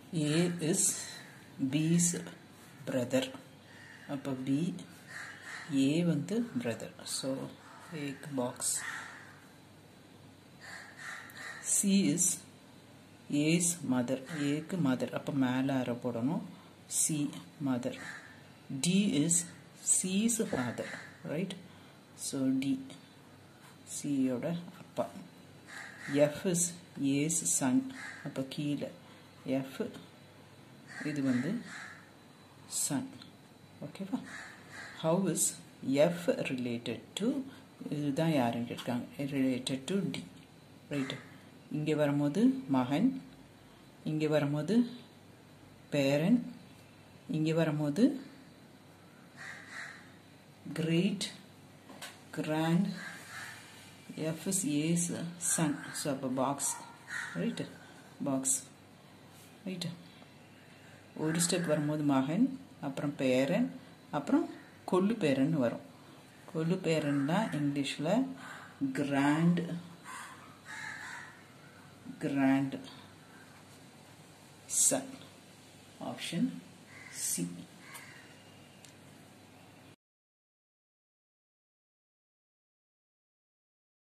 A is B's brother அப்போ B A வந்து brother so A box C is A's mother Aக்கு mother அப்போ மேலே அரை போடணும் C mother D is C's father right so D C யோட அப்பா F is A's son அப்போ கீழே F இது வந்து சன் ஓகேவா how is F related to இதுதான் யாருன்னு கேட்காங்க ரிலேட்டட் டு டி ரைட்டு இங்கே வரும்போது மகன் இங்கே வரும்போது பேரன் இங்கே வரும்போது great grand F is A's son so அப்போ பாக்ஸ் ரைட்டு பாக்ஸ் ரைட்டு ஒரு ஸ்டெப் வரும்போது மகன் அப்புறம் பேரன் அப்புறம் கொள்ளு பேரன் வரும் கொள்ளு பேரன் தான் இங்கிலீஷில் grand grand son option C